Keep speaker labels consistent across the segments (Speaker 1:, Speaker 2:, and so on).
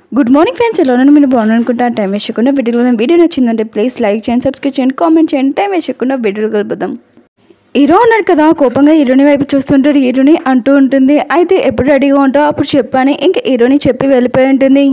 Speaker 1: good morning friends ఎలా ఉన్నారు మీరు బాగున్నారు అనుకుంటా టైం వేసుకున్న వీడియోలో వీడియో నచ్చిందంటే ప్లీజ్ లైక్ చేయండి సబ్స్క్రైబ్ చేయండి కామెంట్ చేయండి టైం వేసుకున్న వీడియోలు కలుపుదాం హీరో ఉన్నాడు కదా కోపంగా హీరోని వైపు చూస్తుంటాడు హీరోని అంటూ ఉంటుంది అయితే ఎప్పుడు రెడీగా ఉంటావు అప్పుడు చెప్పని ఇంకా హీరోని చెప్పి వెళ్ళిపోయి ఉంటుంది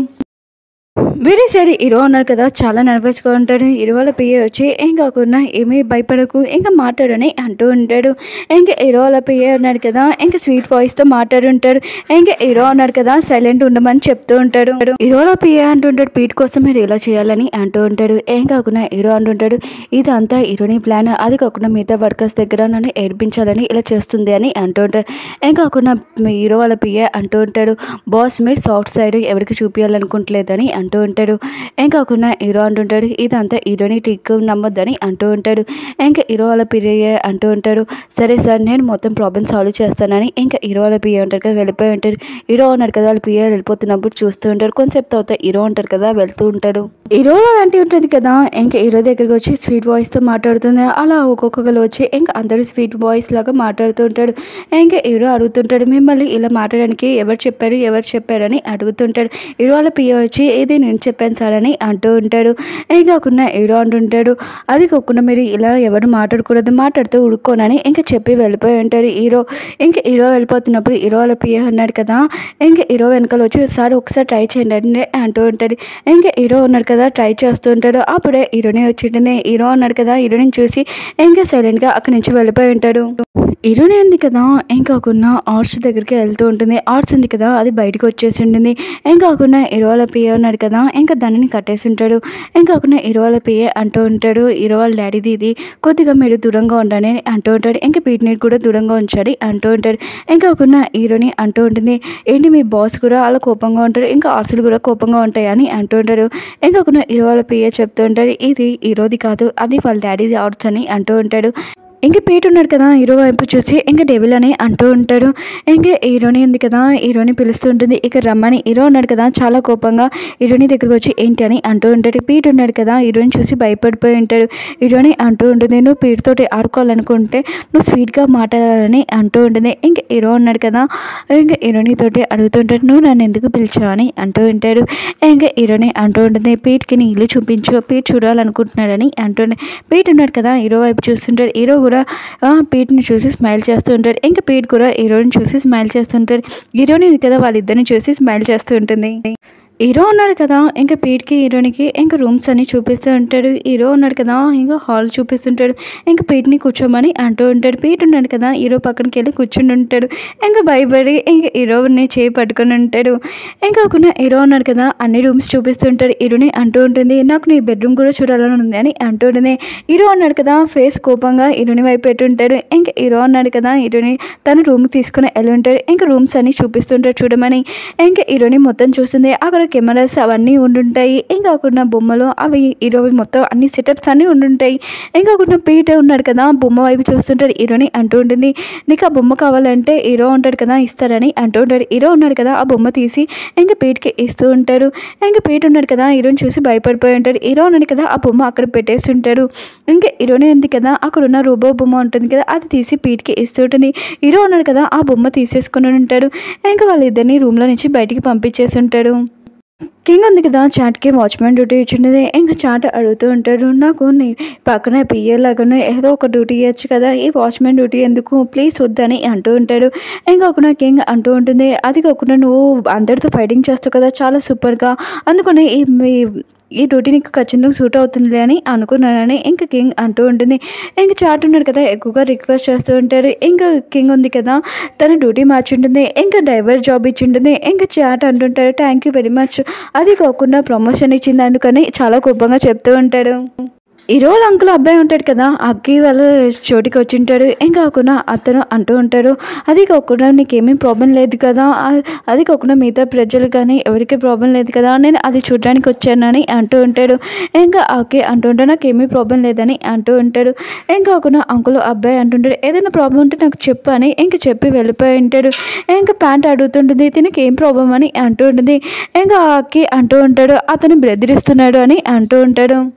Speaker 1: వేరే సైడ్ హీరో ఉన్నారు కదా చాలా నర్వస్గా ఉంటాడు హీరో వాళ్ళ పియ్య వచ్చి ఏం కాకుండా ఏమీ భయపడకు ఇంకా మాట్లాడని అంటూ ఉంటాడు ఇంకా హీరో వాళ్ళ పియ్య ఉన్నాడు కదా ఇంకా స్వీట్ వాయిస్తో మాట్లాడుంటాడు ఇంకా హీరో ఉన్నాడు కదా సైలెంట్ ఉండమని చెప్తూ ఉంటాడు హీరో వాళ్ళ పియ్య అంటుంటాడు పీట్ కోసం మీరు ఇలా చేయాలని అంటూ ఉంటాడు ఏం కాకుండా హీరో అంటుంటాడు ఇదంతా హీరోని ప్లాన్ అది కాకుండా మిగతా వర్కర్స్ దగ్గర నన్ను ఏడిపించాలని ఇలా చేస్తుంది అని అంటూ ఉంటాడు ఏం కాకుండా హీరో వాళ్ళ పియ్య అంటూ ఉంటాడు బాస్ మీరు సాఫ్ట్ సైడ్ ఎవరికి చూపించాలనుకుంటలేదని అంటూ ఉంటాడు ఏం కాకుండా హీరో అంటుంటాడు ఇదంతా హీరోని టిక్ నమ్మొద్దని అంటూ ఉంటాడు ఇంకా హీరో వాళ్ళ పియ్య అంటూ ఉంటాడు సరే సార్ నేను మొత్తం ప్రాబ్లమ్ సాల్వ్ చేస్తానని ఇంకా హీరో వాళ్ళ పియ్య ఉంటాడు కదా వెళ్ళిపోయి ఉంటాడు హీరో ఉన్నాడు కదా వాళ్ళ పియ్య వెళ్ళిపోతున్నప్పుడు చూస్తూ ఉంటాడు కొంచెం తర్వాత హీరో ఉంటాడు కదా వెళ్తూ ఉంటాడు హీరో అలాంటి ఉంటుంది కదా ఇంకా హీరో దగ్గరికి వచ్చి స్వీట్ వాయిస్తో మాట్లాడుతుంది అలా ఒక్కొక్కరు వచ్చి ఇంకా అందరూ స్వీట్ వాయిస్ లాగా మాట్లాడుతూ ఉంటాడు ఇంకా హీరో అడుగుతుంటాడు మిమ్మల్ని ఇలా మాట్లాడడానికి ఎవరు చెప్పారు ఎవరు చెప్పారని అడుగుతుంటాడు హీరో వాళ్ళ పియ్య వచ్చి ఇది నేను చెప్పాను సార్ అని అంటూ ఉంటాడు ఏం కాకుండా హీరో అంటుంటాడు అది కాకుండా మీరు ఇలా ఎవరు మాట్లాడకూడదు మాట్లాడుతూ ఉడుకోనని ఇంకా చెప్పి వెళ్ళిపోయి ఉంటాడు హీరో ఇంకా హీరో వెళ్ళిపోతున్నప్పుడు హీరో వాళ్ళ పియ్య అన్నాడు కదా ఇంకా హీరో వెనకాల వచ్చి సార్ ఒకసారి ట్రై చేయండి అని అంటూ ఉంటాడు ఇంకా హీరో ఉన్నాడు కదా ట్రై చేస్తూ ఉంటాడు అప్పుడే హీరోని వచ్చింటుంది హీరో ఉన్నాడు కదా హీరోని చూసి ఇంకా సైలెంట్గా అక్కడి నుంచి వెళ్ళిపోయి ఉంటాడు హీరోని ఉంది కదా ఏం కాకుండా ఆర్ట్స్ దగ్గరికి వెళ్తూ ఉంటుంది ఆర్ట్స్ ఉంది కదా అది బయటకు వచ్చేసి ఉంటుంది ఏం కాకుండా హీరో వాళ్ళ పిఏ ఉన్నాడు కదా ఇంకా దానిని కట్టేసి ఉంటాడు ఏం కాకుండా హీరో వాళ్ళ పిఏ అంటూ ఉంటాడు హీరో వాళ్ళ డాడీది ఇది కొద్దిగా మీరు దూరంగా ఉండాలని అంటూ ఉంటాడు ఇంకా పీటిని కూడా దూరంగా ఉంచాలి అంటూ ఉంటాడు ఏం కాకుండా హీరోని అంటూ ఉంటుంది ఏంటి మీ బాస్ కూడా అలా కోపంగా ఉంటాడు ఇంకా ఆర్ట్స్లు కూడా కోపంగా ఉంటాయి అని అంటూ ఉంటాడు ఏం కాకుండా హీరో వాళ్ళ పిఏ చెప్తూ ఉంటాడు ఇది హీరోది కాదు అది వాళ్ళ డాడీది ఆర్ట్స్ అని అంటూ ఉంటాడు ఇంక పీట ఉన్నాడు కదా హీరో వైపు చూసి ఇంకా డెవిల్ అని అంటూ ఉంటాడు ఇంకా హీరోని ఉంది కదా హీరోని పిలుస్తూ ఉంటుంది ఇక రమ్మని హీరో ఉన్నాడు కదా చాలా కోపంగా హీరోని దగ్గరకు వచ్చి ఏంటి అని అంటూ ఉంటాడు పీట ఉన్నాడు కదా హీరోని చూసి భయపడిపోయి ఉంటాడు హీరోని అంటూ ఉంటుంది నువ్వు పీటతోటి ఆడుకోవాలనుకుంటే నువ్వు స్వీట్గా మాట్లాడాలని అంటూ ఉంటుంది ఇంకా హీరో ఉన్నాడు కదా ఇంకా హీరోని తోటి అడుగుతుంటాడు నువ్వు నన్ను ఎందుకు పిలిచావు అని అంటూ ఉంటాడు ఇంకా హీరోని అంటూ ఉంటుంది పీట్కి నీ ఇల్లు చూపించు పీట్ చూడాలనుకుంటున్నాడని అంటుండే పీట్ ఉన్నాడు కదా హీరో వైపు చూస్తుంటాడు హీరో కూడా ఆ, పీట్ని చూసి స్మైల్ చేస్తూ ఉంటాడు ఇంకా పీట్ కూడా హీరోని చూసి స్మైల్ చేస్తుంటాడు హీరోని ఉంది కదా వాళ్ళిద్దరిని చూసి స్మైల్ చేస్తూ ఉంటుంది హీరో ఉన్నాడు కదా ఇంకా పీట్కి హీరోనికి ఇంకా రూమ్స్ అన్ని చూపిస్తూ ఉంటాడు హీరో ఉన్నాడు కదా ఇంకా హాల్ చూపిస్తుంటాడు ఇంకా పీట్ని కూర్చోమని అంటూ ఉంటాడు పీట్ ఉన్నాడు కదా హీరో పక్కనకి వెళ్ళి కూర్చుని ఉంటాడు ఇంకా భయపడి ఇంకా హీరోని చేయి పట్టుకొని ఉంటాడు ఇంకా కాకుండా హీరో ఉన్నాడు కదా అన్ని రూమ్స్ చూపిస్తుంటాడు హీరోని అంటూ ఉంటుంది నాకు నీ బెడ్రూమ్ కూడా చూడాలని ఉంది అని అంటూ ఉంటుంది హీరో ఉన్నాడు కదా ఫేస్ కోపంగా హీరోని వైపు పెట్టుంటాడు ఇంకా హీరో ఉన్నాడు కదా హీరోని తన రూమ్కి తీసుకుని వెళ్ళి ఉంటాడు ఇంకా రూమ్స్ అన్ని చూపిస్తుంటాడు చూడమని ఇంకా హీరోని మొత్తం చూస్తుంది అక్కడ కెమెరాస్ అవన్నీ ఉండుంటాయి ఇంకా కాకుండా బొమ్మలు అవి హీరో మొత్తం అన్ని సెటప్స్ అన్నీ ఉండుంటాయి ఇంకా కాకుండా పీట ఉన్నాడు కదా బొమ్మ వైపు చూస్తుంటాడు హీరోని అంటూ ఉంటుంది నీకు ఆ బొమ్మ కావాలంటే హీరో ఉంటాడు కదా ఇస్తారని అంటూ ఉంటాడు హీరో ఉన్నాడు కదా ఆ బొమ్మ తీసి ఇంకా పీట్కి ఇస్తూ ఉంటాడు ఇంకా పీట ఉన్నాడు కదా హీరోని చూసి భయపడిపోయి ఉంటాడు హీరో ఉన్నాడు కదా ఆ బొమ్మ అక్కడ పెట్టేసి ఉంటాడు ఇంకా హీరోని ఉంది కదా అక్కడ ఉన్న రోబో బొమ్మ ఉంటుంది కదా అది తీసి పీట్కి ఇస్తూ ఉంటుంది హీరో ఉన్నాడు కదా ఆ బొమ్మ తీసేసుకుని ఉంటాడు ఇంకా వాళ్ళిద్దరిని రూమ్లో నుంచి బయటికి పంపించేసి ఉంటాడు కింగ్ ఉంది కదా చాట్కి వాచ్మెన్ డ్యూటీ ఇచ్చిండేది ఇంకా చాట్ అడుగుతూ ఉంటాడు నాకు నీ పక్కన పిఏ లాగానే ఏదో ఒక డ్యూటీ ఇవ్వచ్చు కదా ఈ వాచ్మెన్ డ్యూటీ ఎందుకు ప్లీజ్ వద్దని అంటూ ఉంటాడు ఇంకా ఒక కింగ్ అంటూ ఉంటుంది అది కాకుండా నువ్వు అందరితో ఫైటింగ్ చేస్తావు కదా చాలా సూపర్గా అందుకని ఈ మీ- ఈ డ్యూటీ నీకు ఖచ్చితంగా సూట్ అవుతుంది అని అనుకున్నానని ఇంకా కింగ్ అంటూ ఉంటుంది ఇంకా చాట్ ఉన్నాడు కదా ఎక్కువగా రిక్వెస్ట్ చేస్తూ ఉంటాడు ఇంకా కింగ్ ఉంది కదా తన డ్యూటీ మార్చి ఉంటుంది ఇంకా డ్రైవర్ జాబ్ ఇచ్చి ఉంటుంది ఇంకా చాట్ అంటుంటాడు థ్యాంక్ యూ వెరీ మచ్ అది కాకుండా ప్రమోషన్ ఇచ్చింది అందుకని చాలా కోపంగా చెప్తూ ఉంటాడు ఈ రోజు అంకుల్ అబ్బాయి ఉంటాడు కదా అక్కి వాళ్ళ చోటికి వచ్చి ఉంటాడు ఏం కాకుండా అతను అంటూ ఉంటాడు అది కాకుండా నీకేమీ ప్రాబ్లం లేదు కదా ఆ- అది కాకుండా మిగతా ప్రజలు కానీ ఎవరికి ప్రాబ్లం లేదు కదా నేను అది చూడడానికి వచ్చానని అంటూ ఉంటాడు ఇంకా అక్కి అంటూ ఉంటాడు నాకేమీ ప్రాబ్లం లేదని అంటూ ఉంటాడు ఏం కాకుండా అంకుల్ అబ్బాయి అంటుంటాడు ఏదైనా ప్రాబ్లం ఉంటే నాకు చెప్పు అని ఇంకా చెప్పి వెళ్ళిపోయి ఉంటాడు ఇంకా ప్యాంట్ అడుగుతుంటుంది దీనికి ఏం ప్రాబ్లం అని అంటూ ఉంటుంది ఇంకా అక్కి అంటూ ఉంటాడు అతను బెదిరిస్తున్నాడు అని అంటూ ఉంటాడు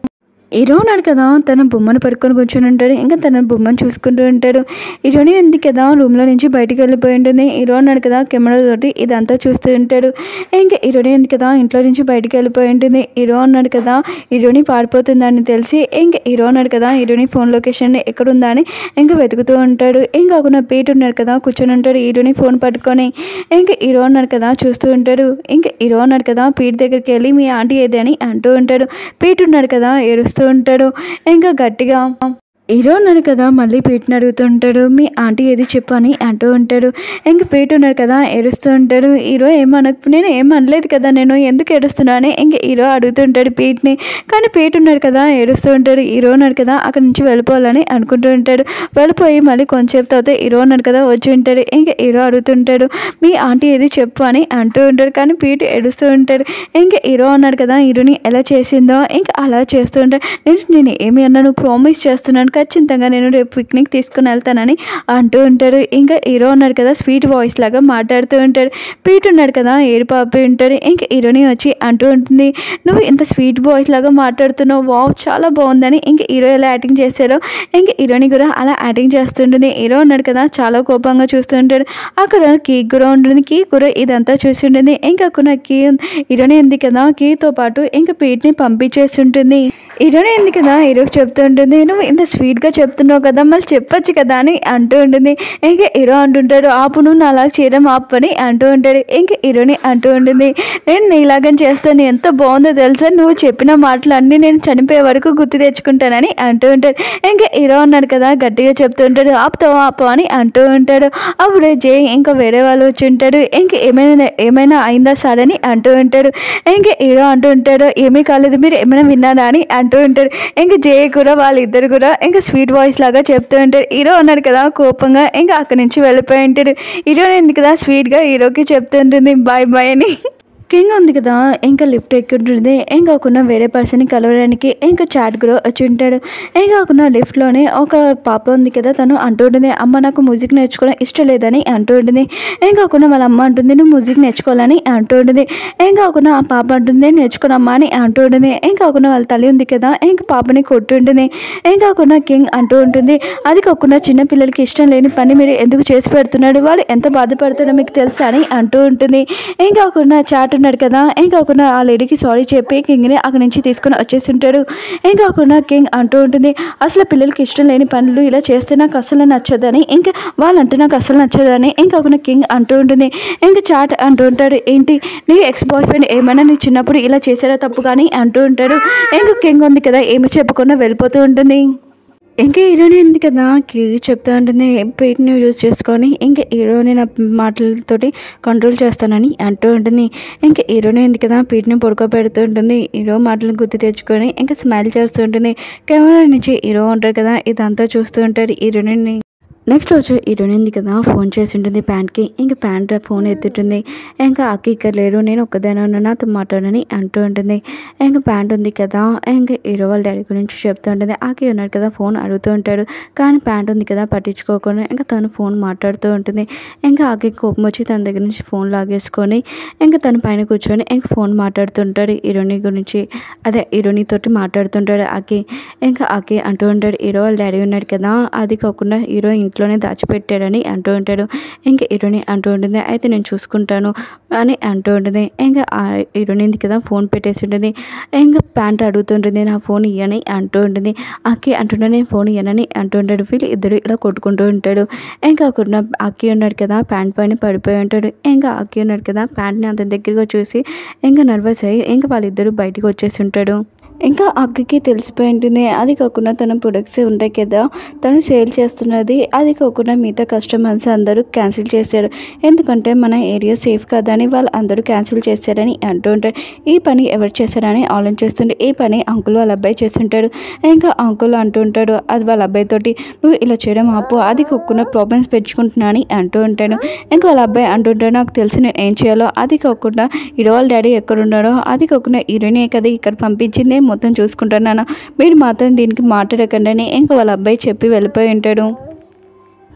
Speaker 1: హీరో ఉన్నాడు కదా తన బొమ్మను పట్టుకొని కూర్చొని ఉంటాడు ఇంకా తన బొమ్మను చూసుకుంటూ ఉంటాడు హీరోని ఉంది కదా రూమ్లో నుంచి బయటికి వెళ్ళిపోయి ఉంటుంది హీరో ఉన్నాడు కదా కెమెరా తోటి ఇదంతా చూస్తూ ఉంటాడు ఇంకా హీరోని ఉంది కదా ఇంట్లో నుంచి బయటికి వెళ్ళిపోయి ఉంటుంది హీరో ఉన్నాడు కదా హీరోని పారిపోతుందని తెలిసి ఇంకా హీరో ఉన్నాడు కదా హీరోని ఫోన్ లొకేషన్ ఎక్కడ ఉందా అని ఇంకా వెతుకుతూ ఉంటాడు ఇంకా ఒక పీట ఉన్నాడు కదా కూర్చొని ఉంటాడు హీరోని ఫోన్ పట్టుకొని ఇంకా హీరో ఉన్నాడు కదా చూస్తూ ఉంటాడు ఇంకా హీరో ఉన్నాడు కదా పీట్ దగ్గరికి వెళ్ళి మీ ఆంటీ ఏది అని అంటూ ఉంటాడు పీట్ ఉన్నాడు కదా ఏడుస్తూ ఉంటాడు ఇంకా గట్టిగా హీరో ఉన్నాడు కదా మళ్ళీ పీటని అడుగుతుంటాడు మీ ఆంటీ ఏది చెప్పు అని అంటూ ఉంటాడు ఇంకా పీట ఉన్నాడు కదా ఏడుస్తూ ఉంటాడు హీరో ఏమనక నేను ఏం అనలేదు కదా నేను ఎందుకు ఏడుస్తున్నా అని ఇంకా హీరో అడుగుతుంటాడు పీట్ని కానీ పీట ఉన్నాడు కదా ఏడుస్తూ ఉంటాడు హీరో ఉన్నాడు కదా అక్కడి నుంచి వెళ్ళిపోవాలని అనుకుంటూ ఉంటాడు వెళ్ళిపోయి మళ్ళీ కొంచెంసేపు తర్వాత హీరో ఉన్నాడు కదా వచ్చి ఉంటాడు ఇంకా హీరో అడుగుతుంటాడు మీ ఆంటీ ఏది చెప్పు అని అంటూ ఉంటాడు కానీ పీట ఏడుస్తూ ఉంటాడు ఇంకా హీరో అన్నాడు కదా హీరోని ఎలా చేసిందో ఇంకా అలా చేస్తూ ఉంటాడు నేను నేను ఏమి అన్నాను ప్రామిస్ చేస్తున్నాను ఖచ్చితంగా నేను రేపు పిక్నిక్ తీసుకుని వెళ్తానని అంటూ ఉంటాడు ఇంకా హీరో ఉన్నాడు కదా స్వీట్ వాయిస్ లాగా మాట్లాడుతూ ఉంటాడు పీట్ ఉన్నాడు కదా ఏడు పాపి ఉంటాడు ఇంకా హీరోని వచ్చి అంటూ ఉంటుంది నువ్వు ఇంత స్వీట్ వాయిస్ లాగా మాట్లాడుతున్నావు వావ్ చాలా బాగుందని ఇంకా హీరో ఎలా యాక్టింగ్ చేశాడో ఇంకా హీరోని కూడా అలా యాక్టింగ్ చేస్తుంటుంది హీరో ఉన్నాడు కదా చాలా కోపంగా చూస్తుంటాడు అక్కడ కేక్ కూడా ఉంటుంది కేక్ కూడా ఇదంతా చూసి ఉంటుంది ఇంకా కొన్ని కీ హీరోని ఉంది కదా కీతో పాటు ఇంకా పీట్ని పంపించేసి ఉంటుంది హీరోని ఉంది కదా హీరోకి చెప్తూ ఉంటుంది నువ్వు ఇంత స్వీట్గా చెప్తున్నావు కదా మళ్ళీ చెప్పొచ్చు కదా అని అంటూ ఉంటుంది ఇంకా హీరో అంటుంటాడు ఆపు నువ్వు నా అలా చేయడం ఆపు అని అంటూ ఉంటాడు ఇంకా హీరోని అంటూ ఉంటుంది నేను నీలాగని చేస్తాను ఎంత బాగుందో తెలుసా నువ్వు చెప్పిన మాటలన్నీ నేను చనిపోయే వరకు గుర్తు తెచ్చుకుంటానని అంటూ ఉంటాడు ఇంకా హీరో అన్నాడు కదా గట్టిగా చెప్తూ ఉంటాడు ఆపుతావు ఆపు అని అంటూ ఉంటాడు అప్పుడే జై ఇంకా వేరే వాళ్ళు వచ్చి ఉంటాడు ఇంకా ఏమైనా ఏమైనా అయిందా సార్ అని అంటూ ఉంటాడు ఇంకా హీరో అంటూ ఉంటాడు ఏమీ కాలేదు మీరు ఏమైనా విన్నారా అని అంటూ ఉంటాడు ఇంకా జే కూడా వాళ్ళిద్దరు కూడా ఇంకా స్వీట్ వాయిస్ లాగా చెప్తూ ఉంటాడు హీరో అన్నాడు కదా కోపంగా ఇంకా అక్కడి నుంచి వెళ్ళిపోయి ఉంటాడు హీరో ఎందుకు కదా స్వీట్గా హీరోకి చెప్తుంటుంది బాయ్ బాయ్ అని కింగ్ ఉంది కదా ఇంకా లిఫ్ట్ ఎక్కుంటుంది ఇంకా ఒక వేరే పర్సన్ని కలవడానికి ఇంకా చాట్ కూడా వచ్చి ఉంటాడు ఇంకా ఒక లిఫ్ట్లోనే ఒక పాప ఉంది కదా తను అంటూ ఉంటుంది అమ్మ నాకు మ్యూజిక్ నేర్చుకోవడం ఇష్టం లేదని అంటూ ఉంటుంది ఇంకా ఒక వాళ్ళ అమ్మ అంటుంది నువ్వు మ్యూజిక్ నేర్చుకోవాలని అంటూ ఉంటుంది ఇంకా ఒక ఆ పాప అంటుంది నేర్చుకోనమ్మా అని అంటూ ఉంటుంది ఇంకా ఒక వాళ్ళ తల్లి ఉంది కదా ఇంకా పాపని కొట్టుంటుంది ఇంకా ఒక కింగ్ అంటూ ఉంటుంది అది కాకుండా చిన్న పిల్లలకి ఇష్టం లేని పని మీరు ఎందుకు చేసి పెడుతున్నాడు వాళ్ళు ఎంత బాధపడుతున్నారో మీకు తెలుసా అని అంటూ ఉంటుంది ఇంకా ఒక చాట్ ఉన్నాడు కదా ఇంకా ఒక ఆ లేడీకి సారీ చెప్పి కింగ్ని అక్కడి నుంచి తీసుకొని వచ్చేసి ఉంటాడు ఇంకా ఒక కింగ్ అంటూ ఉంటుంది అసలు పిల్లలకి ఇష్టం లేని పనులు ఇలా చేస్తే నాకు అసలు నచ్చదని ఇంకా వాళ్ళంటే నాకు అసలు నచ్చదని ఇంకా ఒక కింగ్ అంటూ ఉంటుంది ఇంకా చాట్ అంటూ ఉంటాడు ఏంటి నీ ఎక్స్ బాయ్ ఫ్రెండ్ ఏమైనా నీ చిన్నప్పుడు ఇలా చేసారా తప్పు కానీ అంటూ ఉంటాడు ఇంకా కింగ్ ఉంది కదా ఏమి చెప్పకుండా వెళ్ళిపోతూ ఉంటుంది ఇంకా హీరోని ఉంది కదా కి చెప్తా ఉంటుంది పేట్ని యూజ్ చేసుకొని ఇంకా హీరోని నా మాటలతోటి కంట్రోల్ చేస్తానని అంటూ ఉంటుంది ఇంకా హీరోని ఉంది కదా పీట్ని పడుకోబెడుతూ ఉంటుంది హీరో మాటలను గుర్తు తెచ్చుకొని ఇంకా స్మైల్ చేస్తూ ఉంటుంది కెమెరా నుంచి హీరో ఉంటాడు కదా ఇదంతా చూస్తూ ఉంటాడు హీరోని నెక్స్ట్ రోజు హీరోయిన్ ఉంది కదా ఫోన్ చేసి ఉంటుంది ప్యాంట్కి ఇంకా ప్యాంట్ ఫోన్ ఎత్తుతుంది ఇంకా అక్క ఇక్కడ లేరు నేను ఒక్కదానే ఉన్నా నాతో మాట్లాడని అంటూ ఉంటుంది ఇంకా ప్యాంట్ ఉంది కదా ఇంకా హీరో వాళ్ళ డాడీ గురించి చెప్తూ ఉంటుంది ఆకి ఉన్నాడు కదా ఫోన్ అడుగుతూ ఉంటాడు కానీ ప్యాంట్ ఉంది కదా పట్టించుకోకుండా ఇంకా తను ఫోన్ మాట్లాడుతూ ఉంటుంది ఇంకా ఆకి కోపం వచ్చి తన దగ్గర నుంచి ఫోన్ లాగేసుకొని ఇంకా తన పైన కూర్చొని ఇంకా ఫోన్ మాట్లాడుతుంటాడు హీరోని గురించి అదే హీరోని తోటి మాట్లాడుతుంటాడు ఆకి ఇంకా ఆకి అంటూ ఉంటాడు హీరో వాళ్ళ డాడీ ఉన్నాడు కదా అది కాకుండా హీరో ఇంట్లోనే దాచిపెట్టాడని అంటూ ఉంటాడు ఇంకా హీరోని అంటూ ఉంటుంది అయితే నేను చూసుకుంటాను అని అంటూ ఉంటుంది ఇంకా ఆ హీరోని ఉంది కదా ఫోన్ పెట్టేసి ఉంటుంది ఇంకా ప్యాంట్ అడుగుతుంటుంది నా ఫోన్ ఇయ్యని అంటూ ఉంటుంది అక్కి అంటుంటే నేను ఫోన్ ఇయ్యనని అంటూ ఉంటాడు వీళ్ళు ఇద్దరు ఇలా కొట్టుకుంటూ ఉంటాడు ఇంకా ఒక అక్కి ఉన్నాడు కదా ప్యాంట్ పైన పడిపోయి ఉంటాడు ఇంకా అక్కి ఉన్నాడు కదా ప్యాంట్ని అతని దగ్గరగా చూసి ఇంకా నర్వస్ అయ్యి ఇంకా వాళ్ళిద్దరూ బయటికి వచ్చేసి ఉంటాడు ఇంకా అక్కకి తెలిసిపోయి ఉంటుంది అది కాకుండా తన ప్రొడక్ట్స్ ఉంటాయి కదా తను సేల్ చేస్తున్నది అది కాకుండా మిగతా కస్టమర్స్ అందరూ క్యాన్సిల్ చేశారు ఎందుకంటే మన ఏరియా సేఫ్ కదా అని వాళ్ళు అందరూ క్యాన్సిల్ చేశారని అంటూ ఉంటారు ఈ పని ఎవరు చేశారని ఆలోచిస్తుంటే ఈ పని అంకుల్ వాళ్ళ అబ్బాయి చేస్తుంటాడు ఇంకా అంకుల్ అంటూ ఉంటాడు అది వాళ్ళ అబ్బాయి తోటి నువ్వు ఇలా చేయడం ఆపు అది కాకుండా ప్రాబ్లమ్స్ పెంచుకుంటున్నా అని అంటూ ఉంటాడు ఇంకా వాళ్ళ అబ్బాయి అంటుంటాడు నాకు తెలిసి నేను ఏం చేయాలో అది కాకుండా హీరో వాళ్ళ డాడీ ఎక్కడ ఉన్నాడో అది కాకుండా హీరోయినే కదా ఇక్కడ పంపించింది నేను మొత్తం చూసుకుంటాను నాన్న మీరు మాత్రం దీనికి మాట్లాడకండి అని ఇంకా వాళ్ళ అబ్బాయి చెప్పి వెళ్ళిపోయి ఉంటాడు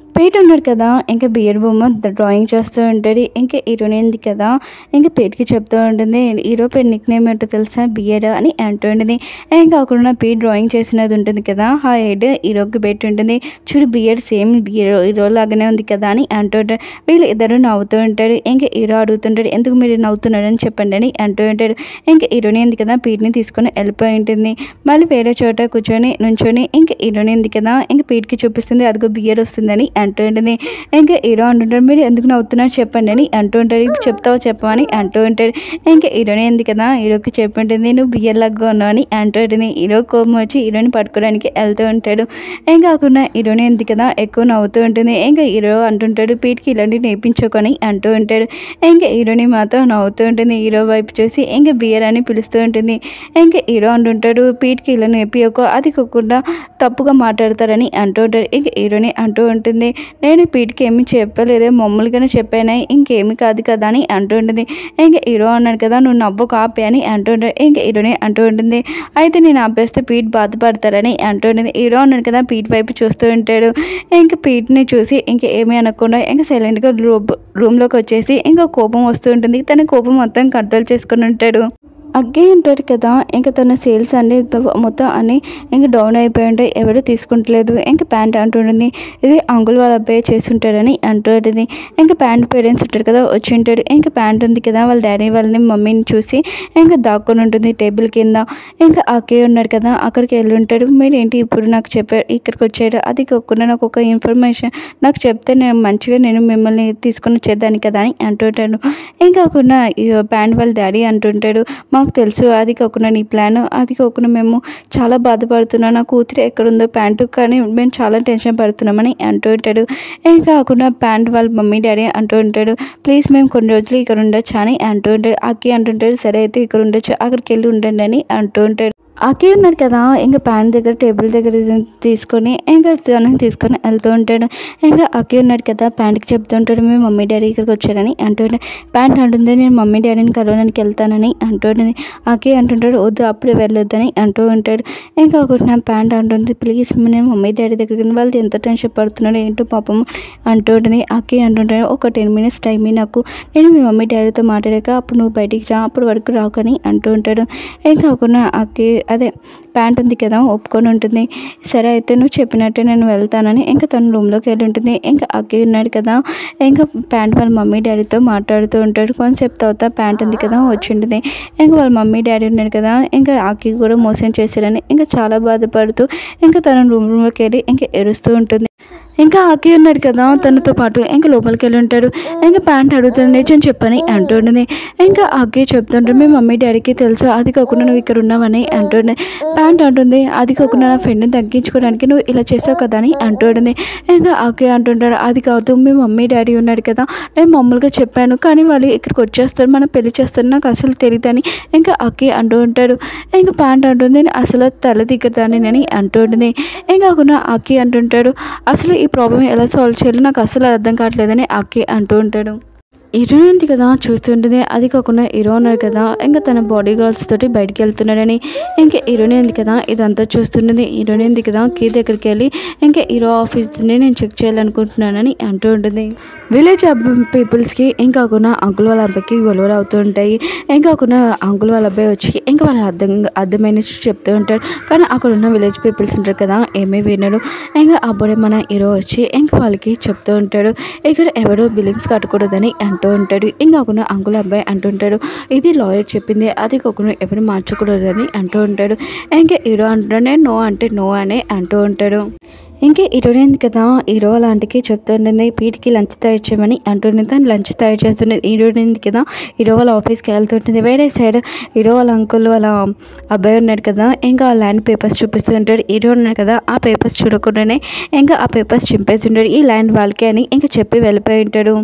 Speaker 1: పేట ఉన్నాడు కదా ఇంకా బియర్ బొమ్మ డ్రాయింగ్ చేస్తూ ఉంటాడు ఇంకా హీరోయిన్ ఉంది కదా ఇంకా పేట్కి చెప్తూ ఉంటుంది హీరో పేరు నిక్ నేమ్ ఏంటో తెలుసా బియర్ అని అంటూ ఉంటుంది ఇంకా అక్కడ పే డ్రాయింగ్ చేసినది ఉంటుంది కదా ఆ హెడ్ హీరోకి పెట్టి ఉంటుంది చూడు బియర్ సేమ్ హీరో హీరో లాగానే ఉంది కదా అని అంటూ ఉంటాడు వీళ్ళు ఇద్దరు నవ్వుతూ ఉంటాడు ఇంకా హీరో అడుగుతుంటాడు ఎందుకు మీరు నవ్వుతున్నారని చెప్పండి అని అంటూ ఉంటాడు ఇంకా హీరోయిన్ ఉంది కదా పీట్ని తీసుకొని వెళ్ళిపోయి ఉంటుంది మళ్ళీ వేరే చోట కూర్చొని నుంచొని ఇంకా హీరోయిన్ ఉంది కదా ఇంకా పీట్కి చూపిస్తుంది అదిగో బియర్ వస్తుందని అంటూ ఉంటుంది ఇంకా హీరో అంటుంటాడు మీరు ఎందుకు నవ్వుతున్నారు చెప్పండి అని అంటూ ఉంటాడు "ఇప్పుడు చెప్తావా చెప్పమని అంటూ ఉంటాడు ఇంకా హీరోయిన్ ఉంది కదా హీరోకి చెప్పుంటుంది నువ్వు బియర్ లాగా ఉన్నావు అని అంటూ ఉంటుంది హీరో కోపం వచ్చి హీరోని పట్టుకోవడానికి వెళ్తూ ఉంటాడు ఇంకా కాకుండా హీరోయిన్ ఉంది కదా ఎక్కువ నవ్వుతూ ఉంటుంది ఇంకా హీరో అంటుంటాడు పీట్కి ఇలాంటివి నేర్పించుకొని అంటూ ఉంటాడు ఇంకా హీరోని మాత్రం నవ్వుతూ ఉంటుంది హీరో వైపు చూసి ఇంకా బియర్ అని పిలుస్తూ ఉంటుంది ఇంకా హీరో అంటుంటాడు పీట్కి ఇలా నేర్పియకో అది కాకుండా తప్పుగా మాట్లాడతారని అంటూ ఉంటాడు ఇంకా హీరోని అంటూ ఉంటుంది నేను పీట్కి ఏమీ చెప్పలేదే మామూలుగానే చెప్పానే ఇంకేమీ కాదు కదా అని అంటూ ఉంటుంది ఇంకా హీరో అన్నాడు కదా నువ్వు నవ్వకు ఆపే అని అంటూ ఉంటాడు ఇంకా హీరోని అంటూ ఉంటుంది అయితే నేను ఆపేస్తే పీట్ బాధపడతారని అంటూ ఉంటుంది హీరో అన్నాడు కదా పీట్ వైపు చూస్తూ ఉంటాడు ఇంకా పీట్ని చూసి ఇంకా ఏమీ అనకుండా ఇంకా సైలెంట్గా రూమ్ రూమ్లోకి వచ్చేసి ఇంకా కోపం వస్తూ ఉంటుంది తన కోపం మొత్తం కంట్రోల్ చేసుకుని ఉంటాడు అగ్గే ఉంటాడు కదా ఇంకా తన సేల్స్ అన్ని మొత్తం అన్ని ఇంకా డౌన్ అయిపోయి ఉంటాయి ఎవరు తీసుకుంటలేదు ఇంకా ప్యాంట్ అంటుంటుంది ఇది అంకుల్ వాళ్ళ అబ్బాయి చేస్తుంటాడని అంటుంటుంది ఇంకా ప్యాంట్ పేరెంట్స్ ఉంటారు కదా వచ్చి ఉంటాడు ఇంకా ప్యాంట్ ఉంది కదా వాళ్ళ డాడీ వాళ్ళని మమ్మీని చూసి ఇంకా దాక్కొని ఉంటుంది టేబుల్ కింద ఇంకా అక్కే ఉన్నాడు కదా అక్కడికి వెళ్ళి ఉంటాడు మీరు ఏంటి ఇప్పుడు నాకు చెప్పారు ఇక్కడికి వచ్చారు అది కాకుండా నాకు ఒక ఇన్ఫర్మేషన్ నాకు చెప్తే నేను మంచిగా నేను మిమ్మల్ని తీసుకొని వచ్చేదాన్ని కదా అని అంటుంటాడు ఇంకా కాకుండా ఈ ప్యాంట్ వాళ్ళ డాడీ అంటుంటాడు మాకు తెలుసు అది కాకుండా నీ ప్లాన్ అది కాకుండా మేము చాలా బాధపడుతున్నాం నా కూతురు ఎక్కడుందో ప్యాంటు కానీ మేము చాలా టెన్షన్ పడుతున్నామని అంటూ ఉంటాడు ఇంకా కాకుండా ప్యాంట్ వాళ్ళ మమ్మీ డాడీ అంటూ ఉంటాడు ప్లీజ్ మేము కొన్ని రోజులు ఇక్కడ ఉండొచ్చు అని అంటూ ఉంటాడు అక్కి అంటుంటాడు సరే అయితే ఇక్కడ ఉండొచ్చు అక్కడికి వెళ్ళి ఉండండి అని అంటూ ఉంటాడు అక్కి ఉన్నాడు కదా ఇంకా ప్యాంట్ దగ్గర టేబుల్ దగ్గర తీసుకొని ఇంకా తనని తీసుకొని వెళ్తూ ఉంటాడు ఇంకా అక్కి ఉన్నాడు కదా ప్యాంట్కి చెప్తూ ఉంటాడు మీ మమ్మీ డాడీ ఇక్కడికి వచ్చారని అంటుంటే ప్యాంట్ అంటుంది నేను మమ్మీ డాడీని కలవడానికి వెళ్తానని అంటుంటుంది అక్కి అంటుంటాడు వద్దు అప్పుడే వెళ్ళొద్దని అంటూ ఉంటాడు ఇంకా ఒకటి నా ప్యాంట్ అంటుంది ప్లీజ్ నేను మమ్మీ డాడీ దగ్గరికి వాళ్ళు ఎంత టెన్షన్ పడుతున్నాడు ఏంటో పాపం అంటూ ఉంటుంది అక్కి అంటుంటాడు ఒక టెన్ మినిట్స్ టైం నాకు నేను మీ మమ్మీ డాడీతో మాట్లాడాక అప్పుడు నువ్వు బయటికి రా అప్పుడు వరకు రాకని అంటూ ఉంటాడు ఇంకా కాకుండా అక్కి అదే ప్యాంట్ ఉంది కదా ఒప్పుకొని ఉంటుంది సరే అయితే నువ్వు చెప్పినట్టే నేను వెళ్తానని ఇంకా తను రూమ్లోకి వెళ్ళి ఉంటుంది ఇంకా అక్కి ఉన్నాడు కదా ఇంకా ప్యాంట్ వాళ్ళ మమ్మీ డాడీతో మాట్లాడుతూ ఉంటాడు కొంతసేపు తర్వాత ప్యాంట్ ఉంది కదా వచ్చి ఉంటుంది ఇంకా వాళ్ళ మమ్మీ డాడీ ఉన్నాడు కదా ఇంకా అక్కి కూడా మోసం చేశారని ఇంకా చాలా బాధపడుతూ ఇంకా తన రూమ్లోకి వెళ్ళి ఇంకా ఏడుస్తూ ఉంటుంది ఇంకా అక్కి ఉన్నాడు కదా తనతో పాటు ఇంకా లోపలికి వెళ్ళి ఉంటాడు ఇంకా ప్యాంట్ అడుగుతుంది నిజం చెప్పని అంటుంటుంది ఇంకా అక్కి చెప్తుంటే మీ మమ్మీ డాడీకి తెలుసు అది కాకుండా నువ్వు ఇక్కడ ఉన్నావని అంటుంది ప్యాంట్ అంటుంది అది కాకుండా నా ఫ్రెండ్ని తగ్గించుకోవడానికి నువ్వు ఇలా చేసావు కదా అని అంటుంటుంది ఇంకా అక్కి అంటుంటాడు అది కాదు మీ మమ్మీ డాడీ ఉన్నాడు కదా నేను మామూలుగా చెప్పాను కానీ వాళ్ళు ఇక్కడికి వచ్చేస్తారు మనం పెళ్లి చేస్తారు నాకు అసలు తెలియదని ఇంకా అక్కి అంటూ ఉంటాడు ఇంకా ప్యాంట్ అంటుంది "నేను అసలు తల దిగ్గదాన్ని అని అంటూ ఉంటుంది ఇంకా కాకుండా అక్కి అంటుంటాడు అసలు ఈ ప్రాబ్లం ఎలా సాల్వ్ చేయాలో నాకు అసలు అర్థం కావట్లేదని అక్కి అంటూ ఉంటాడు హీరో ఉంది కదా చూస్తుంటుంది అది కాకుండా హీరో ఉన్నాడు కదా ఇంకా తన బాడీ గార్డ్స్ తోటి బయటికి వెళ్తున్నాడని ఇంకా హీరోనే ఉంది కదా ఇదంతా చూస్తుంటుంది హీరోనే ఉంది కదా కీ దగ్గరికి వెళ్ళి ఇంకా హీరో ఆఫీస్ని నేను చెక్ చేయాలనుకుంటున్నానని అంటూ ఉంటుంది విలేజ్ పీపుల్స్కి ఇంకా కాకుండా అంకుల్ వాళ్ళ అబ్బాయికి గొడవలు అవుతూ ఉంటాయి ఇంకా కాకుండా అంకుల్ వాళ్ళ అబ్బాయి వచ్చి ఇంకా వాళ్ళ అర్థం అర్థమైన చెప్తూ ఉంటాడు కానీ అక్కడ ఉన్న విలేజ్ పీపుల్స్ ఉంటారు కదా ఏమీ వినడు ఇంకా అప్పుడే మన హీరో వచ్చి ఇంకా వాళ్ళకి చెప్తూ ఉంటాడు ఇక్కడ ఎవరో బిల్లింగ్స్ కట్టకూడదని అంటూ ఉంటాడు ఇంకా కాకుండా అంకుల్ అబ్బాయి అంటుంటాడు ఇది లాయర్ చెప్పింది అది కాకుండా ఎవరు మార్చకూడదని అంటూ ఉంటాడు ఇంకా హీరో అంటున్నాడు నేను నో అంటే నో అని అంటూ ఉంటాడు ఇంకా హీరోయిన్ ఉంది కదా హీరో అలాంటికి చెప్తుంటుంది పీటికి లంచ్ తయారు చేయమని అంటుంది తను లంచ్ తయారు చేస్తుంది హీరోయిన్ ఉంది కదా హీరో వాళ్ళ ఆఫీస్కి వెళ్తుంటుంది వేరే సైడ్ హీరో వాళ్ళ అంకుల్ వాళ్ళ అబ్బాయి ఉన్నాడు కదా ఇంకా ఆ ల్యాండ్ పేపర్స్ చూపిస్తూ ఉంటాడు హీరో ఉన్నాడు కదా ఆ పేపర్స్ చూడకుండానే ఇంకా ఆ పేపర్స్ చింపేసి ఉంటాడు ఈ ల్యాండ్ వాళ్ళకే అని ఇంకా చెప్పి వెళ్ళిపోయి ఉంటాడు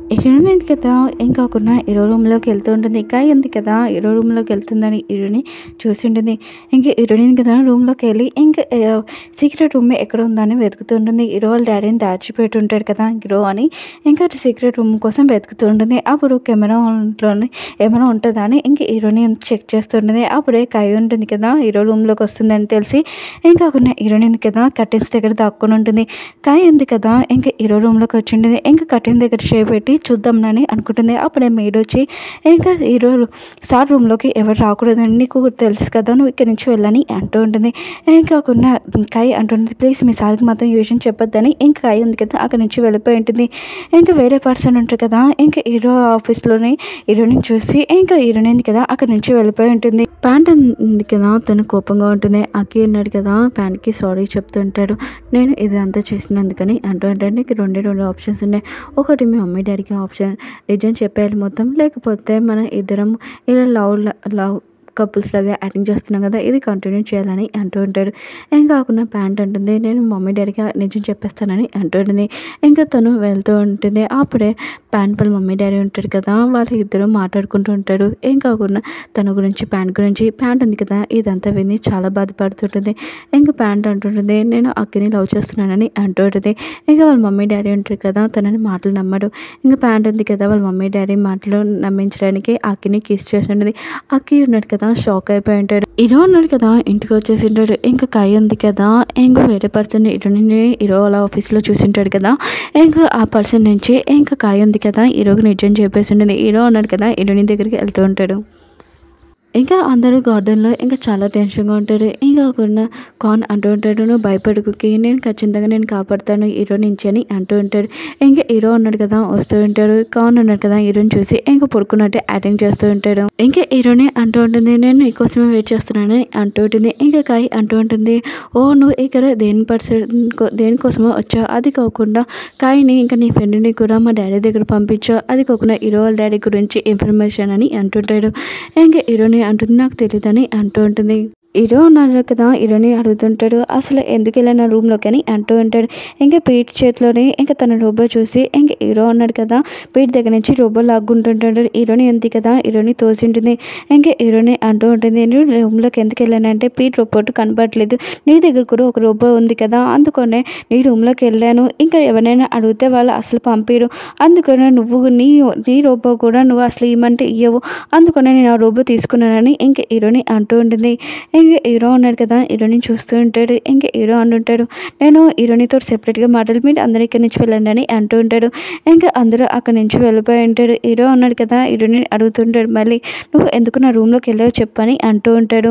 Speaker 1: హీరోయిన్ ఉంది కదా ఏం కాకుండా హీరో రూమ్లోకి వెళ్తూ ఉంటుంది ఇంకా ఉంది కదా హీరో రూమ్లోకి వెళ్తుందని హీరోని చూసి ఉంటుంది ఇంకా హీరోయిన్ కదా రూమ్లోకి వెళ్ళి ఇంకా సీక్రెట్ రూమ్ ఎక్కడ ఉందని వెతుకుతూ ఉంటుంది హీరో వాళ్ళ డాడీని దాచిపెట్టి ఉంటాడు కదా హీరో అని ఇంకా సీక్రెట్ రూమ్ కోసం వెతుకుతూ ఉంటుంది అప్పుడు కెమెరాలోని ఏమైనా ఉంటుందా అని ఇంక హీరోని చెక్ చేస్తుంటుంది అప్పుడే కాయ ఉంటుంది కదా హీరో రూమ్లోకి వస్తుందని తెలిసి ఏం కాకుండా హీరోయిన్ ఉంది కదా కర్టెన్స్ దగ్గర దాక్కుని ఉంటుంది కాయ ఉంది కదా ఇంకా హీరో రూమ్లోకి వచ్చి ఉంటుంది ఇంకా కర్టెన్ దగ్గర చేపెట్టి చూద్దాంనని అనుకుంటుంది అప్పుడే మేడ్ వచ్చి ఇంకా హీరో సార్ రూమ్లోకి ఎవరు రాకూడదని నీకు తెలుసు కదా నువ్వు ఇక్కడి నుంచి వెళ్ళని అంటూ ఉంటుంది ఏం కాకుండా కాయ అంటుంది ప్లీజ్ మీ సార్కి మాత్రం ఈ విషయం చెప్పొద్దని ఇంకా కాయ ఉంది కదా అక్కడి నుంచి వెళ్ళిపోయి ఉంటుంది ఇంకా వేరే పర్సన్ ఉంటారు కదా ఇంకా హీరో ఆఫీస్లోనే హీరోని చూసి ఇంకా హీరోని ఉంది కదా అక్కడి నుంచి వెళ్ళిపోయి ఉంటుంది ప్యాంట్ ఉంది కదా తను కోపంగా ఉంటుంది అక్కి ఉన్నాడు కదా ప్యాంట్కి సారీ చెప్తుంటాడు నేను ఇదంతా చేసినందుకని అంటూ అంటే నీకు రెండే రెండు ఆప్షన్స్ ఉన్నాయి ఒకటి మీ మమ్మీ డాడీకి ఆప్షన్ నిజం చెప్పేయాలి మొత్తం లేకపోతే మన ఇద్దరం ఇలా లవ్ లవ్ కపుల్స్ లాగా యాక్టింగ్ చేస్తున్నాం కదా ఇది కంటిన్యూ చేయాలని అంటూ ఉంటాడు ఏం కాకుండా ప్యాంట్ అంటుంది నేను మమ్మీ డాడీకి నిజం చెప్పేస్తానని అంటూ ఉంటుంది ఇంకా తను వెళ్తూ ఉంటుంది అప్పుడే ప్యాంట్ వాళ్ళ మమ్మీ డాడీ ఉంటారు కదా వాళ్ళ ఇద్దరు మాట్లాడుకుంటూ ఉంటారు ఏం కాకుండా తన గురించి ప్యాంట్ గురించి ప్యాంట్ ఉంది కదా ఇదంతా విని చాలా బాధపడుతుంటుంది ఇంకా ప్యాంట్ అంటుంటుంది నేను అక్కిని లవ్ చేస్తున్నానని అంటూ ఉంటుంది ఇంకా వాళ్ళ మమ్మీ డాడీ ఉంటారు కదా తనని మాటలు నమ్మడు ఇంకా ప్యాంట్ ఉంది కదా వాళ్ళ మమ్మీ డాడీ మాటలు నమ్మించడానికి అక్కిని కిస్ చేసి ఉంటుంది అక్కి ఉన్నాడు కదా షాక్ అయిపోయి ఉంటాడు హీరో ఉన్నాడు కదా ఇంటికి వచ్చేసి ఉంటాడు ఇంకా కాయ ఉంది కదా ఇంకా వేరే పర్సన్ ఇటు నుండి హీరో అలా ఆఫీస్లో చూసింటాడు కదా ఇంకా ఆ పర్సన్ నుంచి ఇంకా కాయ ఉంది కదా హీరోకి నిజం చెప్పేసి ఉంటుంది హీరో ఉన్నాడు కదా హీరోని దగ్గరికి వెళ్తూ ఉంటాడు ఇంకా అందరూ గార్డెన్లో ఇంకా చాలా టెన్షన్గా ఉంటారు ఇంకా ఒక కాన్ అంటూ ఉంటాడు నువ్వు భయపడుకుకి నేను ఖచ్చితంగా నేను కాపాడుతాను హీరో నుంచి అని అంటూ ఉంటాడు ఇంకా హీరో ఉన్నాడు కదా వస్తూ ఉంటాడు కాన్ ఉన్నాడు కదా హీరోని చూసి ఇంకా పడుకున్నట్టు యాక్టింగ్ చేస్తూ ఉంటాడు ఇంకా హీరోని అంటూ ఉంటుంది నేను నీకోసమే వెయిట్ చేస్తున్నానని అంటూ ఉంటుంది ఇంకా కాయ్ అంటూ ఉంటుంది ఓ నువ్వు ఇక్కడ దేని పర్సన్ దేనికోసమో వచ్చావు అది కాకుండా కాయని ఇంకా నీ ఫ్రెండ్ని కూడా మా డాడీ దగ్గర పంపించావు అది కాకుండా హీరో వాళ్ళ డాడీ గురించి ఇన్ఫర్మేషన్ అని అంటుంటాడు ఇంకా హీరోని అంటుంది నాకు తెలియదని అంటూ ఉంటుంది హీరో అన్నారు కదా హీరోని అడుగుతుంటాడు అసలు ఎందుకు వెళ్ళిన రూమ్లోకి అని అంటూ ఉంటాడు ఇంకా పీట్ చేతిలోనే ఇంకా తన రోబో చూసి ఇంకా హీరో అన్నాడు కదా పీట్ దగ్గర నుంచి రోబో లాక్కుంటుంటాడు హీరోని ఉంది కదా హీరోని తోసింటుంది ఇంకా హీరోని అంటూ ఉంటుంది నేను రూమ్లోకి ఎందుకు వెళ్ళానంటే పీట్ రోబోట్ కనపడట్లేదు నీ దగ్గర కూడా ఒక రోబో ఉంది కదా అందుకనే నీ రూమ్లోకి వెళ్ళాను ఇంకా ఎవరైనా అడిగితే వాళ్ళు అసలు పంపిరు అందుకనే నువ్వు నీ నీ రోబో కూడా నువ్వు అసలు ఇవ్వమంటే ఇవ్వవు అందుకనే నేను ఆ రోబో తీసుకున్నానని ఇంకా హీరోని అంటూ ఉంటుంది ఇంకా హీరో ఉన్నాడు కదా హీరోని చూస్తూ ఉంటాడు ఇంకా హీరో అంటుంటాడు నేను హీరోనితో సెపరేట్గా మాటలు మీరు అందరి ఇక్కడి నుంచి వెళ్ళండి అని అంటూ ఉంటాడు ఇంకా అందరూ అక్కడి నుంచి వెళ్ళిపోయి ఉంటాడు హీరో ఉన్నాడు కదా హీరోని అడుగుతుంటాడు మళ్ళీ నువ్వు ఎందుకు నా రూమ్లోకి వెళ్ళావు చెప్పని అంటూ ఉంటాడు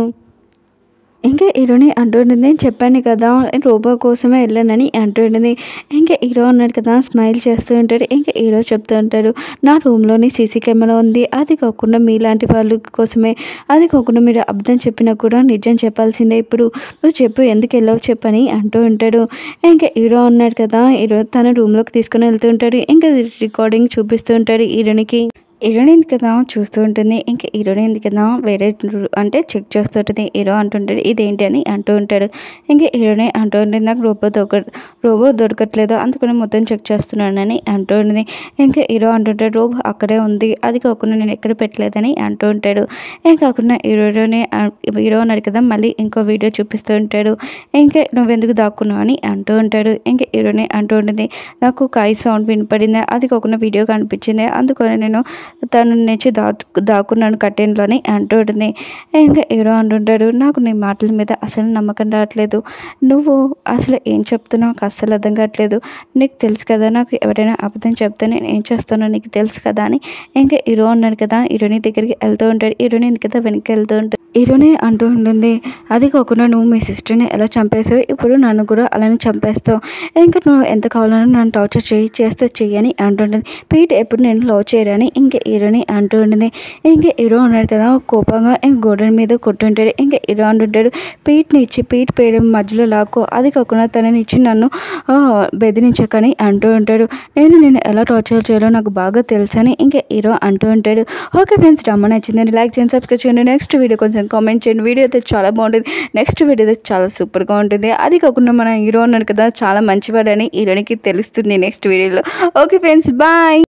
Speaker 1: ఇంకా హీరోని అంటుంటుంది నేను చెప్పాను కదా రోబో కోసమే వెళ్ళానని అంటుంటుంది ఇంకా హీరో అన్నాడు కదా స్మైల్ చేస్తూ ఉంటాడు ఇంకా హీరో చెప్తూ ఉంటాడు నా రూమ్లోని సీసీ కెమెరా ఉంది అది కాకుండా మీలాంటి వాళ్ళ కోసమే అది కాకుండా మీరు అబద్ధం చెప్పినా కూడా నిజం చెప్పాల్సిందే ఇప్పుడు నువ్వు చెప్పు ఎందుకు వెళ్ళావు చెప్పని అంటూ ఉంటాడు ఇంకా హీరో అన్నాడు కదా హీరో తన రూమ్లోకి తీసుకుని వెళ్తూ ఉంటాడు ఇంకా రికార్డింగ్ చూపిస్తూ ఉంటాడు హీరోనికి హీరోయిన్ ఉంది కదా చూస్తూ ఉంటుంది ఇంకా హీరోయిన్ ఉంది కదా వేరే రు- అంటే చెక్ చేస్తూ ఉంటుంది హీరో అంటుంటాడు ఇదేంటి అని అంటూ ఉంటాడు ఇంకా హీరోయిన్ అంటూ ఉంటుంది నాకు రోబో దొరక రోబో దొరకట్లేదు అందుకని మొత్తం చెక్ చేస్తున్నానని అంటూ ఉంటుంది ఇంకా హీరో అంటుంటాడు రోబో అక్కడే ఉంది అది కాకుండా నేను ఎక్కడ పెట్టలేదని అంటూ ఉంటాడు ఏం కాకుండా హీరోని హీరో అన్నాడు కదా మళ్ళీ ఇంకో వీడియో చూపిస్తూ ఉంటాడు ఇంకా నువ్వెందుకు దాక్కున్నావు అని అంటూ ఉంటాడు ఇంకా హీరోని అంటూ ఉంటుంది నాకు కాయి సౌండ్ వినపడింది అది కాకుండా వీడియో కనిపించింది అందుకని నేను తను నుంచి దా దాక్కున్నాను కట్టెన్లోని అంటూ ఉంటుంది ఇంకా హీరో అంటుంటాడు నాకు నీ మాటల మీద అసలు నమ్మకం రావట్లేదు నువ్వు అసలు ఏం చెప్తున్నావు నాకు అస్సలు అర్థం కావట్లేదు నీకు తెలుసు కదా నాకు ఎవరైనా అబద్ధం చెప్తే నేను ఏం చేస్తానో నీకు తెలుసు కదా అని ఇంకా హీరో అన్నాడు కదా హీరోని దగ్గరికి వెళ్తూ ఉంటాడు హీరోని ఎందుకంటే వెనక్కి వెళ్తూ ఉంటాడు హీరోని అంటూ ఉంటుంది అది కాకుండా నువ్వు మీ సిస్టర్ని ఎలా చంపేసావు ఇప్పుడు నన్ను కూడా అలానే చంపేస్తావు ఇంకా నువ్వు ఎంత కావాలన్నా నన్ను టార్చర్ చేయి చేస్తే చెయ్యి అని అంటుంటుంది పీట్ ఎప్పుడు నేను లవ్ చేయరని ఇంకా హీరోని అంటూ ఉంటుంది ఇంకా హీరో ఉన్నాడు కదా కోపంగా ఇంక గోడల మీద కొట్టుంటాడు ఇంకా హీరో అంటుంటాడు పీట్ని ఇచ్చి పీట్ పేరు మధ్యలో లాక్కో అది కాకుండా తనని ఇచ్చి నన్ను ఆ, బెదిరించకని అంటూ ఉంటాడు నేను నేను ఎలా టార్చర్ చేయాలో నాకు బాగా తెలుసని ఇంకా హీరో అంటూ ఉంటాడు ఓకే ఫ్రెండ్స్ డ్రామా నచ్చిందని లైక్ చేయండి సబ్స్క్రైబ్ చేయండి నెక్స్ట్ వీడియో కొంచెం కామెంట్ చేయండి వీడియో అయితే చాలా బాగుంటుంది నెక్స్ట్ వీడియో అయితే చాలా సూపర్గా ఉంటుంది అది కాకుండా మన హీరో ఉన్నాడు కదా చాలా మంచివాడని హీరోనికి తెలుస్తుంది నెక్స్ట్ వీడియోలో ఓకే ఫ్రెండ్స్ బాయ్